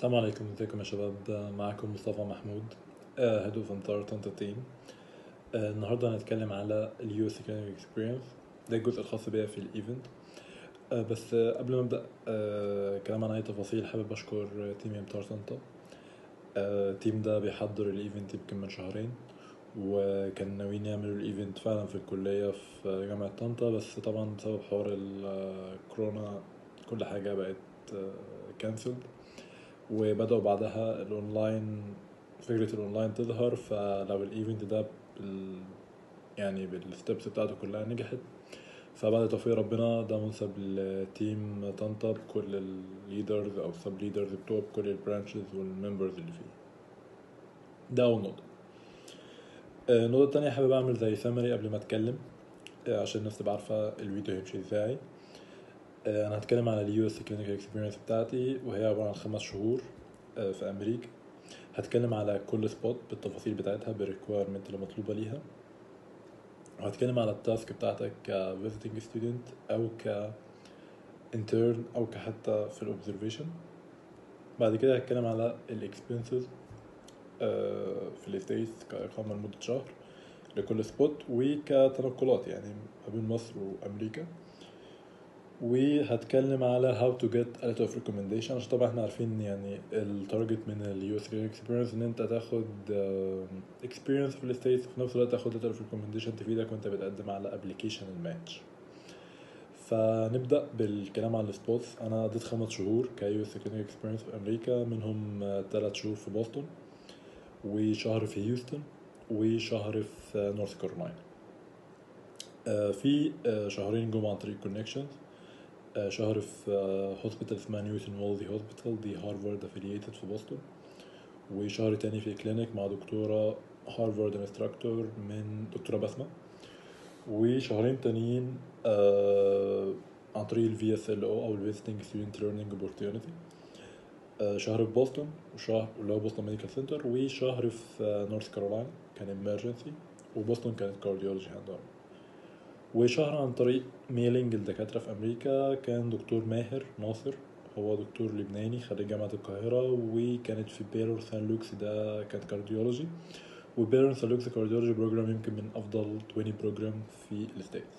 السلام عليكم ازيكم يا شباب معاكم مصطفى محمود هيد اوف انتار طنطا تيم النهارده هنتكلم على اليو اس اكسبيرينس ده الجزء الخاص بيا في الايفنت آه، بس آه، قبل ما ابدا آه، كلام عن اي تفاصيل حابب اشكر تيم امتار طنطا التيم ده بيحضر الايفنت يمكن من شهرين وكان ناويين يعملوا الايفنت فعلا في الكلية في جامعة طنطا بس طبعا بسبب حوار الكورونا كل حاجة بقت كانسلد وبدأوا بعدها الأونلاين فكرة الأونلاين تظهر فلو الإيفنت ده بال يعني بالستبس بتاعته كلها نجحت فبعد توفيق ربنا ده منسب لتيم طنطا بكل الليدرز أو سب ليدرز بتوعه بكل البرانشز والممبرز اللي فيه ده أول نقطة آه، النقطة التانية حابب أعمل زي سمري قبل ما أتكلم آه، عشان الناس تبقى عارفة الفيديو هيمشي ازاي آه، انا هتكلم على اليو اس كلينيكال اكسبيرينس بتاعتي وهي عباره عن خمس شهور آه، في امريكا هتكلم على كل سبوت بالتفاصيل بتاعتها بالريكويرمنت اللي مطلوبه ليها وهتكلم على التاسك بتاعتك ك visiting student او ك intern او كحتى في الاوبزرفيشن بعد كده هتكلم على الاكسبنسز في الستيتس كإقامة لمدة شهر لكل سبوت وكتنقلات يعني ما بين مصر وأمريكا وهتكلم على how to get a letter of recommendation عشان طبعا احنا عارفين يعني التارجت من ال US experience ان انت تاخد آه، experience في الستيتس وفي نفس الوقت تاخد letter of recommendation تفيدك وانت بتقدم على application الماتش فنبدأ بالكلام عن السبوتس أنا قضيت خمس شهور ك US experience في أمريكا منهم آه، تلات شهور في بوسطن وشهر في هيوستن وشهر في نورث كارولاينا آه، في آه، شهرين جم عن طريق كونكشنز شهر في هوسبيتال اسمها نيوتن وولدي هوسبيتال دي هارفارد افيلييتد في بوسطن وشهر تاني في كلينيك مع دكتورة هارفارد انستراكتور من دكتورة بسمة وشهرين تانيين آه، عن طريق الفي اس ال او او الفيزيتنج ستودنت ليرنينج اوبورتيونيتي شهر في بوسطن وشهر اللي هو بوسطن ميديكال سنتر وشهر في نورث كارولاينا كان امرجنسي وبوسطن كانت كارديولوجي هاند وشهر عن طريق ميلينج الدكاترة في أمريكا كان دكتور ماهر ناصر هو دكتور لبناني خريج جامعة القاهرة وكانت في بيرور سان لوكس ده كانت كارديولوجي وبيرور سان لوكس كارديولوجي بروجرام يمكن من أفضل 20 بروجرام في الستيتس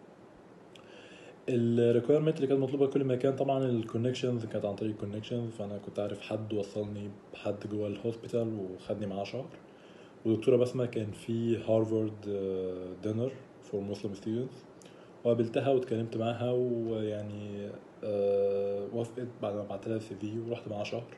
الريكويرمنت اللي كانت مطلوبة كل مكان طبعا الكونكشنز كانت عن طريق كونكشنز فأنا كنت عارف حد وصلني بحد جوه الهوسبيتال وخدني معاه شهر ودكتورة بسمة كان في هارفارد دينر فور مسلم ستودنتس وقابلتها واتكلمت معاها ويعني آه، وافقت بعد ما بعت لها السي في ورحت معاها شهر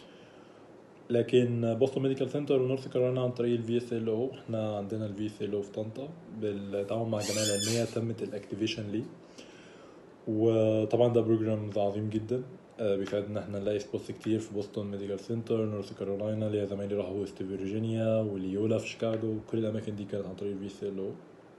لكن بوسطن ميديكال سنتر ونورث كارولاينا عن طريق الفي اس ال او احنا عندنا الفي اس ال او في طنطا بالتعاون مع الجمعيه العلميه تمت الاكتيفيشن ليه وطبعا ده بروجرام عظيم جدا آه، بيساعدنا ان احنا نلاقي سبوتس كتير في بوسطن ميديكال سنتر نورث كارولاينا ليا زمايلي راحوا ويست فيرجينيا وليولا في شيكاغو كل الاماكن دي كانت عن طريق الفي اس ال او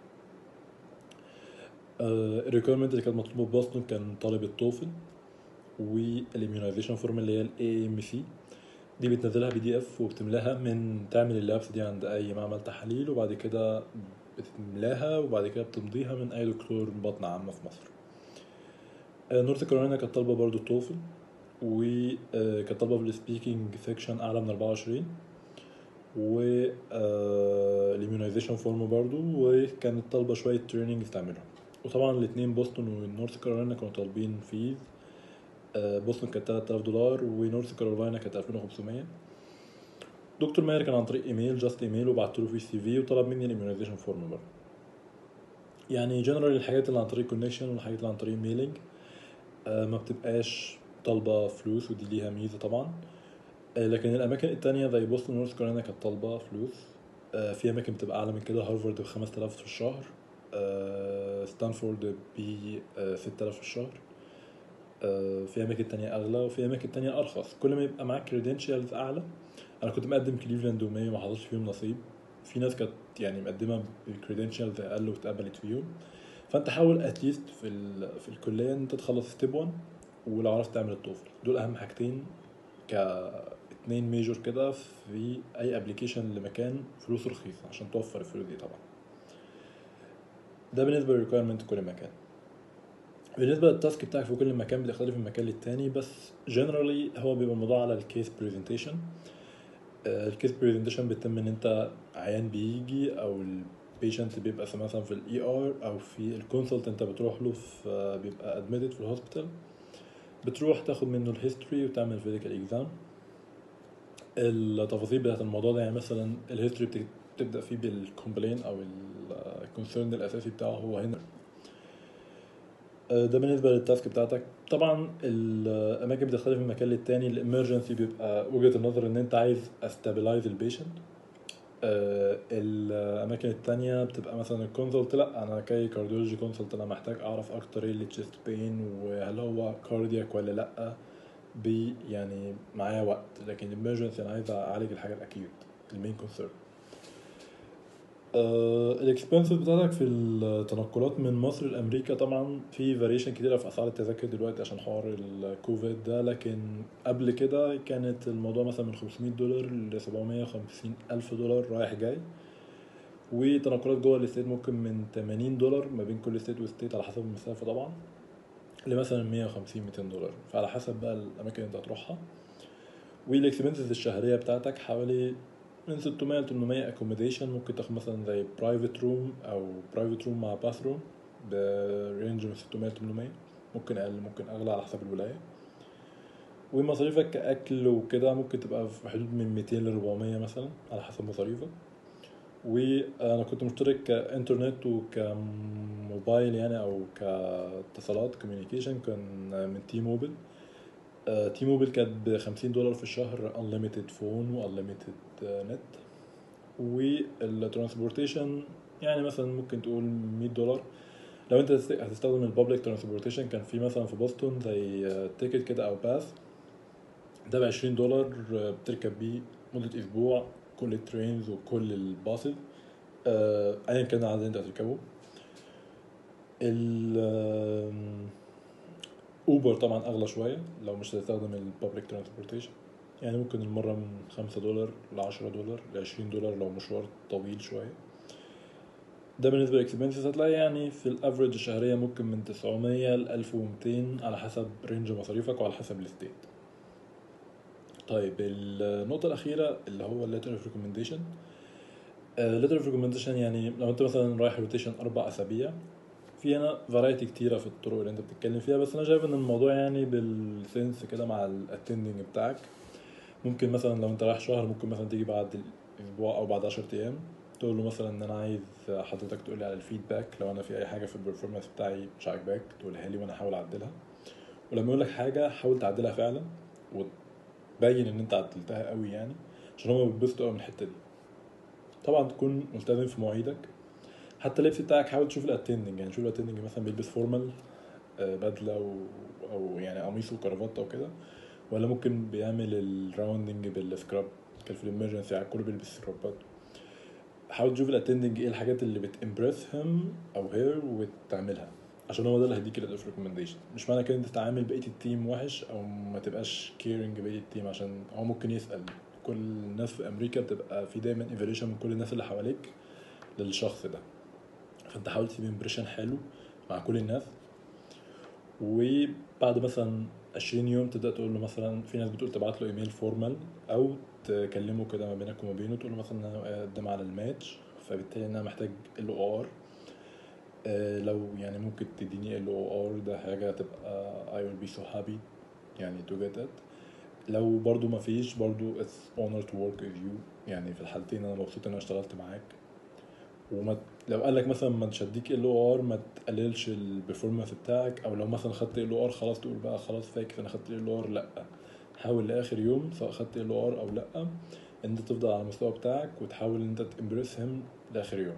الريكويرمنت اللي كانت مطلوبه في بوسطن كان طالب التوفل والاميونايزيشن فورم اللي هي الاي ام سي دي بتنزلها بي دي اف وبتملاها من تعمل اللابس دي عند اي معمل تحاليل وبعد كده بتملاها وبعد كده بتمضيها من اي دكتور بطن عامه في مصر نورث كارولاينا كانت طالبه برضو التوفل وكانت طالبه بالسبيكينج سيكشن اعلى من 24 و الاميونايزيشن فورم برضو وكانت طالبه شويه تريننج تعملهم وطبعا الاثنين بوسطن ونورث كارولاينا كانوا طالبين فيز آه، بوسطن كانت 3000 دولار ونورث كارولاينا كانت 2500 دكتور ماهر كان عن طريق ايميل جاست ايميل وبعت له فيه السي في وطلب مني الاميونايزيشن فورم برضه يعني جنرال الحاجات اللي عن طريق كونكشن والحاجات اللي عن طريق ميلينج آه، ما بتبقاش طالبة فلوس ودي ليها ميزة طبعا آه، لكن الأماكن التانية زي بوسطن ونورث كارولاينا كانت طالبة فلوس آه، في أماكن بتبقى أعلى من كده هارفارد ب 5000 في الشهر آه، ستانفورد ب 6000 في الشهر آه، في أماكن تانية أغلى وفي أماكن تانية أرخص كل ما يبقى معاك كريدنشالز أعلى أنا كنت مقدم كليفلاند وماي ما حصلش فيهم نصيب في ناس كانت يعني مقدمة بكريدنشالز أقل واتقبلت فيهم فأنت حاول أتليست في ال... في الكلية إن أنت تخلص ستيب 1 ولو عرفت تعمل التوفل دول أهم حاجتين كاتنين ميجور كده في أي ابلكيشن لمكان فلوسه رخيصة عشان توفر الفلوس دي طبعا ده بالنسبة للريكويرمنت كل مكان بالنسبه للتاسك بتاعك في كل مكان بتختلف من مكان للتاني بس جنرالي هو بيبقى الموضوع على الكيس برزنتيشن الكيس برزنتيشن بيتم ان انت عيان بيجي او البيشنت بيبقى مثلا في الاي ار او في الكونسلت انت بتروح له في بيبقى ادميتد في الهوسبيتال بتروح تاخد منه الهيستوري وتعمل فيزيكال اكزام التفاصيل بتاعت الموضوع ده يعني مثلا الهيستوري بتبدا فيه بالكومبلين او الكونسيرن الاساسي بتاعه هو هنا ده بالنسبه للتاسك بتاعتك طبعا الاماكن بتختلف من مكان للتاني الامرجنسي بيبقى وجهه النظر ان انت عايز استابلايز البيشنت الاماكن التانية بتبقى مثلا الكونسلت لا انا كاي كارديولوجي كونسلت انا محتاج اعرف اكتر ايه التشيست بين وهل هو كاردياك ولا لا بي يعني معايا وقت لكن الامرجنسي انا عايز اعالج الحاجه الاكيوت المين كونسيرن الاكسبنسز بتاعتك في التنقلات من مصر لامريكا طبعا في فاريشن كتيره في اسعار التذاكر دلوقتي عشان حوار الكوفيد ده لكن قبل كده كانت الموضوع مثلا من 500 دولار ل 750 الف دولار رايح جاي وتنقلات جوه الاستيت ممكن من 80 دولار ما بين كل ستيت وستيت على حسب المسافه طبعا لمثلا 150 200 دولار فعلى حسب بقى الاماكن اللي انت هتروحها والاكسبنسز الشهريه بتاعتك حوالي من 600 ل 800 اكوموديشن ممكن تاخد مثلا زي برايفت روم او برايفت روم مع باث روم برينج من 600 ل 800 ممكن اقل ممكن اغلى على حسب الولايه ومصاريفك كاكل وكده ممكن تبقى في حدود من 200 ل 400 مثلا على حسب مصاريفك وانا كنت مشترك كانترنت وكموبايل يعني او كاتصالات كوميونيكيشن كان من تي موبيل تي موبيل كانت ب 50 دولار في الشهر انليميتد فون وانليميتد نت والترانسبورتيشن يعني مثلا ممكن تقول 100 دولار لو انت هتستخدم البابليك ترانسبورتيشن كان في مثلا في بوسطن زي تيكت كده او باث ده ب 20 دولار بتركب بيه مدة اسبوع كل الترينز وكل الباصز ايا كان العدد اللي انت هتركبه اوبر طبعا اغلى شويه لو مش هتستخدم البابليك ترانسبورتيشن يعني ممكن المره من خمسة دولار لعشرة دولار لعشرين دولار لو مشوار طويل شويه ده بالنسبه للاكسبنسز هتلاقي يعني في الافريج الشهريه ممكن من 900 ل 1200 على حسب رينج مصاريفك وعلى حسب الستيت طيب النقطة الأخيرة اللي هو الليتر اوف ريكومنديشن الليتر اوف ريكومنديشن يعني لو أنت مثلا رايح روتيشن أربع أسابيع في هنا فرايتي كتيرة في الطرق اللي أنت بتتكلم فيها بس أنا شايف إن الموضوع يعني بالسنس كده مع الاتندنج بتاعك ممكن مثلا لو أنت رايح شهر ممكن مثلا تيجي بعد الأسبوع أو بعد 10 أيام تقول له مثلا ان انا عايز حضرتك تقول لي على الفيدباك لو انا في اي حاجه في البرفورمانس بتاعي مش عاجباك تقولها لي وانا احاول اعدلها ولما يقول لك حاجه حاول تعدلها فعلا وتبين ان انت عدلتها قوي يعني عشان هما بيتبسطوا قوي من الحته دي طبعا تكون ملتزم في مواعيدك حتى اللبس بتاعك حاول تشوف الاتندنج يعني شوف الاتندنج مثلا بيلبس فورمال بدله و... او يعني قميص وكرافته وكده ولا ممكن بيعمل الراوندنج بالسكراب كان في الامرجنسي يعني كله بيلبس سكرابات حاول تشوف الاتندنج ايه الحاجات اللي بتمبرس هيم او هير وتعملها عشان هو ده اللي هيديك الاوف ريكومنديشن مش معنى كده انت تتعامل بقيه التيم وحش او ما تبقاش كيرنج بقيه التيم عشان هو ممكن يسال كل الناس في امريكا بتبقى في دايما ايفاليوشن من كل الناس اللي حواليك للشخص ده فانت حاول تسيب امبريشن حلو مع كل الناس وبعد مثلا 20 يوم تبدا تقول له مثلا في ناس بتقول تبعت له ايميل فورمال او تكلمه كده ما بينك وما بينه تقول له مثلا انا اقدم على الماتش فبالتالي انا محتاج ال او ار لو يعني ممكن تديني ال او ار ده حاجه تبقى I will be so happy يعني to get it لو برضو ما فيش برضو it's honor to work with you يعني في الحالتين انا مبسوط ان انا اشتغلت معاك وما لو قال لك مثلا ما تشديك ال او ار ما تقللش البرفورمانس بتاعك او لو مثلا خدت ال او ار خلاص تقول بقى خلاص فاكس انا خدت ال او ار لا حاول لاخر يوم سواء خدت ال ار او لا ان انت تفضل على المستوى بتاعك وتحاول ان انت تمبرس هم لاخر يوم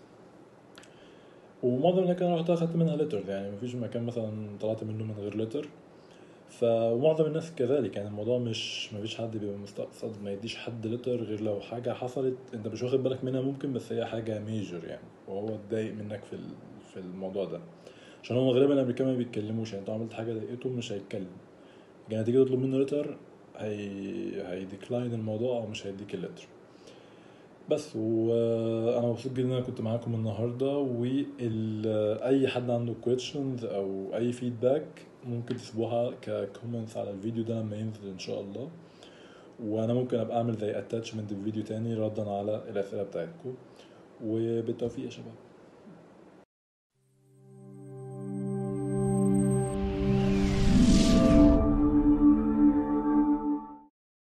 ومعظم الاماكن اللي رحتها خدت منها لتر يعني مفيش مكان مثلا طلعت منه من غير لتر فمعظم الناس كذلك يعني الموضوع مش مفيش حد بيبقى مستقصد ما يديش حد لتر غير لو حاجه حصلت انت مش واخد بالك منها ممكن بس هي حاجه ميجر يعني وهو اتضايق منك في في الموضوع ده عشان هم غالبا الامريكان ما بيتكلموش يعني انت عملت حاجه ضايقته مش هيتكلم يعني هتيجي تطلب منه لتر هي هيديكلاين الموضوع او مش هيديك اللتر بس وانا مبسوط جدا ان انا كنت معاكم النهارده واي حد عنده questions او اي فيدباك ممكن تسيبوها ككومنتس على الفيديو ده لما ينزل ان شاء الله وانا ممكن ابقى اعمل زي اتاتشمنت في فيديو تاني ردا على الاسئله بتاعتكم وبالتوفيق يا شباب